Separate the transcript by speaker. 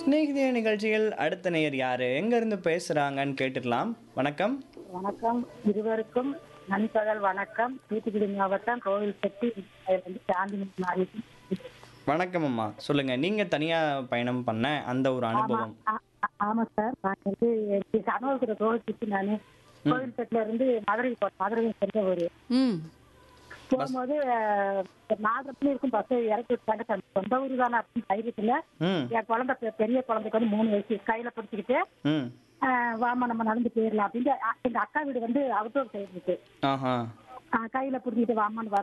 Speaker 1: ஸ்நேகிதிய நிகழ்ச்சியில் அடுத்த நேயர் யாரு எங்க இருந்து பேசுறாங்கன்னு கேட்டுக்கலாம் வணக்கம்
Speaker 2: வணக்கம் இருவருக்கும் நண்பகல் வணக்கம் தூத்துக்குடி மாவட்டம் கோவில்பட்டி வந்து சாந்தி மாறி
Speaker 1: வணக்கம் அம்மா சொல்லுங்க நீங்க தனியா பயணம் பண்ண அந்த ஒரு அனுபவம்
Speaker 2: ஆமா சார் நான் வந்து கனவுக்கிற கோவில்பட்டி நான் கோவில்பட்டில இருந்து மதுரை போ- மதுரை சென்ற ஒரு
Speaker 3: ம்
Speaker 2: போகும்போது நாகரத்துல இருக்கும் பஸ் இறக்கி விட்டாங்க சார். சொந்த ஊர் தானே அப்படின்னு தைரியத்துல
Speaker 1: ம்
Speaker 2: என் குழந்தை பெ- பெரிய குழந்தைக்கு வந்து மூணு வயசு கையில பிடிச்சிக்கிட்டு
Speaker 1: ம்
Speaker 2: ஆஹ் வாமா நம்ம நடந்து போயிடலாம் அப்படின்ட்டு அ- எங்க அக்கா வீடு வந்து அவுட்டோர் சைடு இருக்கு
Speaker 1: ஆஹா
Speaker 2: ஆஹ் கையில பிடிச்சிட்டு வாமான்னு வர